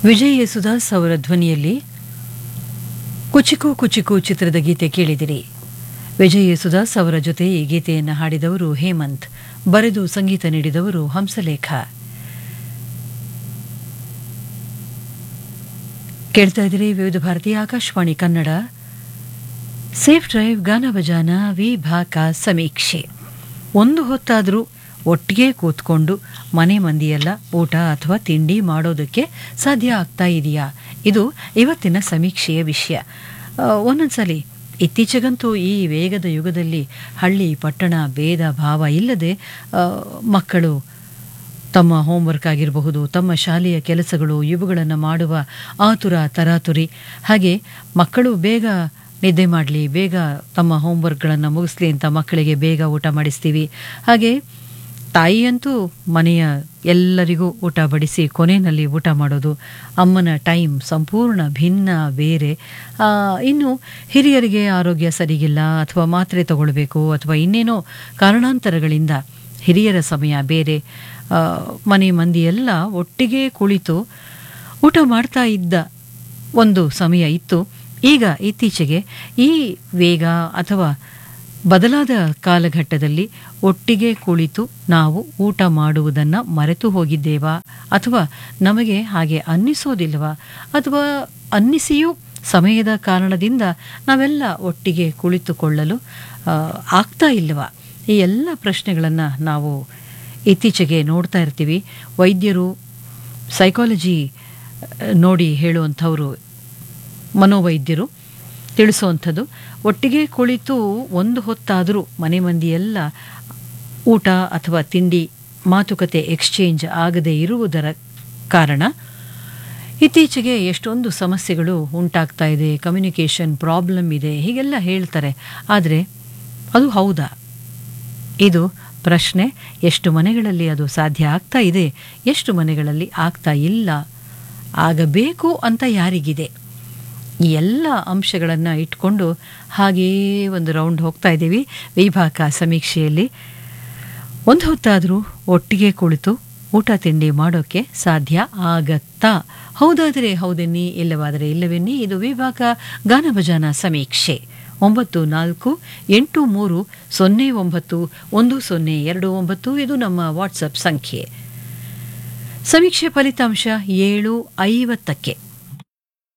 ವಿಜಯ್ ಯೇಸುದಾಸ್ ಅವರ ಧ್ವನಿಯಲ್ಲಿ ಕುಚಿಕು ಕುಚಿಕು ಚಿತ್ರದ ಗೀತೆ ಕೇಳಿದಿರಿ ವಿಜಯ್ ಯೇಸುದಾಸ್ ಅವರ ಜೊತೆ ಈ ಗೀತೆಯನ್ನು ಹಾಡಿದವರು ಹೇಮಂತ್ ಬರೆದು ಸಂಗೀತ ನೀಡಿದವರು ಹಂಸಲೇಖ ಕೇಳ್ತಾ ಇದ್ದೀರಿ ವಿವಿಧ ಭಾರತೀಯ ಆಕಾಶವಾಣಿ ಕನ್ನಡ ಸೇಫ್ ಡ್ರೈವ್ ಗಾನ ಭಜಾನ ವಿಭಾಗ ಸಮೀಕ್ಷೆ ಒಂದು ಹೊತ್ತಾದರೂ ಒಟ್ಟಿಗೆ ಕೂತ್ಕೊಂಡು ಮನೆ ಮಂದಿಯೆಲ್ಲ ಊಟ ಅಥವಾ ತಿಂಡಿ ಮಾಡೋದಕ್ಕೆ ಸಾಧ್ಯ ಆಗ್ತಾ ಇದೆಯಾ ಇದು ಇವತ್ತಿನ ಸಮೀಕ್ಷೆಯ ವಿಷಯ ಆ, ಒಂದೊಂದ್ಸಲಿ ಇತ್ತೀಚೆಗಂತೂ ಈ ವೇಗದ ಯುಗದಲ್ಲಿ ಹಳ್ಳಿ ಪಟ್ಟಣ ಭೇದ ಭಾವ ಇಲ್ಲದೆ ಆ, ಮಕ್ಕಳು ತಮ್ಮ ಹೋಮ್ವರ್ಕ್ ಆಗಿರಬಹುದು ತಮ್ಮ ಶಾಲೆಯ ಕೆಲಸಗಳು ಇವುಗಳನ್ನು ಮಾಡುವ ಆತುರ ತರಾತುರಿ ಹಾಗೆ ಮಕ್ಕಳು ಬೇಗ ನಿದ್ದೆ ಮಾಡಲಿ ಬೇಗ ತಮ್ಮ ಹೋಮ್ವರ್ಕ್ಗಳನ್ನು ಮುಗಿಸ್ಲಿ ಅಂತ ಮಕ್ಕಳಿಗೆ ಬೇಗ ಊಟ ಮಾಡಿಸ್ತೀವಿ ಹಾಗೆ ತಾಯಿಯಂತೂ ಮನೆಯ ಎಲ್ಲರಿಗೂ ಊಟ ಬಡಿಸಿ ಕೊನೆಯಲ್ಲಿ ಊಟ ಮಾಡೋದು ಅಮ್ಮನ ಟೈಮ್ ಸಂಪೂರ್ಣ ಭಿನ್ನ ಬೇರೆ ಆ, ಇನ್ನು ಹಿರಿಯರಿಗೆ ಆರೋಗ್ಯ ಸರಿಗಿಲ್ಲ ಅಥವಾ ಮಾತ್ರೆ ತಗೊಳ್ಬೇಕು ಅಥವಾ ಇನ್ನೇನೋ ಕಾರಣಾಂತರಗಳಿಂದ ಹಿರಿಯರ ಸಮಯ ಬೇರೆ ಆ, ಮನೆ ಮಂದಿ ಎಲ್ಲ ಒಟ್ಟಿಗೆ ಕುಳಿತು ಊಟ ಮಾಡ್ತಾ ಇದ್ದ ಒಂದು ಸಮಯ ಇತ್ತು ಈಗ ಇತ್ತೀಚೆಗೆ ಈ ವೇಗ ಅಥವಾ ಬದಲಾದ ಕಾಲಘಟ್ಟದಲ್ಲಿ ಒಟ್ಟಿಗೆ ಕುಳಿತು ನಾವು ಊಟ ಮಾಡುವುದನ್ನು ಮರೆತು ಹೋಗಿದ್ದೇವಾ ಅಥವಾ ನಮಗೆ ಹಾಗೆ ಅನ್ನಿಸೋದಿಲ್ವಾ ಅಥವಾ ಅನ್ನಿಸಿಯೂ ಸಮಯದ ಕಾರಣದಿಂದ ನಾವೆಲ್ಲ ಒಟ್ಟಿಗೆ ಕುಳಿತುಕೊಳ್ಳಲು ಆ, ಆಗ್ತಾ ಇಲ್ವಾ ಈ ಎಲ್ಲ ಪ್ರಶ್ನೆಗಳನ್ನು ನಾವು ಇತ್ತೀಚೆಗೆ ನೋಡ್ತಾ ಇರ್ತೀವಿ ವೈದ್ಯರು ಸೈಕಾಲಜಿ ನೋಡಿ ಹೇಳುವಂಥವರು ಮನೋವೈದ್ಯರು ತಿಳಿಸುವಂಥದ್ದು ಒಟ್ಟಿಗೆ ಕುಳಿತು ಒಂದು ಹೊತ್ತಾದರೂ ಮನೆ ಮಂದಿ ಎಲ್ಲ ಊಟ ಅಥವಾ ತಿಂಡಿ ಮಾತುಕತೆ ಎಕ್ಸ್ಚೇಂಜ್ ಆಗದೇ ಇರುವುದರ ಕಾರಣ ಇತ್ತೀಚೆಗೆ ಎಷ್ಟೊಂದು ಸಮಸ್ಯೆಗಳು ಉಂಟಾಗ್ತಾ ಇದೆ ಕಮ್ಯುನಿಕೇಷನ್ ಪ್ರಾಬ್ಲಮ್ ಇದೆ ಹೀಗೆಲ್ಲ ಹೇಳ್ತಾರೆ ಆದರೆ ಅದು ಹೌದಾ ಇದು ಪ್ರಶ್ನೆ ಎಷ್ಟು ಮನೆಗಳಲ್ಲಿ ಅದು ಸಾಧ್ಯ ಆಗ್ತಾ ಇದೆ ಎಷ್ಟು ಮನೆಗಳಲ್ಲಿ ಆಗ್ತಾ ಇಲ್ಲ ಆಗಬೇಕು ಅಂತ ಯಾರಿಗಿದೆ ಈ ಎಲ್ಲ ಅಂಶಗಳನ್ನು ಇಟ್ಕೊಂಡು ಹಾಗೆಯೇ ಒಂದು ರೌಂಡ್ ಹೋಗ್ತಾ ಇದ್ದೀವಿ ವಿಭಾಗ ಸಮೀಕ್ಷೆಯಲ್ಲಿ ಒಂದು ಹೊತ್ತಾದರೂ ಒಟ್ಟಿಗೆ ಕುಳಿತು ಊಟ ತಿಂಡಿ ಮಾಡೋಕ್ಕೆ ಸಾಧ್ಯ ಆಗತ್ತಾ ಹೌದಾದರೆ ಹೌದೆನ್ನಿ ಇಲ್ಲವಾದರೆ ಇಲ್ಲವೆನ್ನಿ ಇದು ವಿಭಾಗ ಗಾನಭಜಾನ ಸಮೀಕ್ಷೆ ಒಂಬತ್ತು ನಾಲ್ಕು ಎಂಟು ಮೂರು ಸೊನ್ನೆ ಒಂಬತ್ತು ಒಂದು ಸೊನ್ನೆ ಎರಡು ಒಂಬತ್ತು ಇದು ನಮ್ಮ ವಾಟ್ಸಪ್ ಸಂಖ್ಯೆ ಸಮೀಕ್ಷೆ ಫಲಿತಾಂಶ ಏಳು ಐವತ್ತಕ್ಕೆ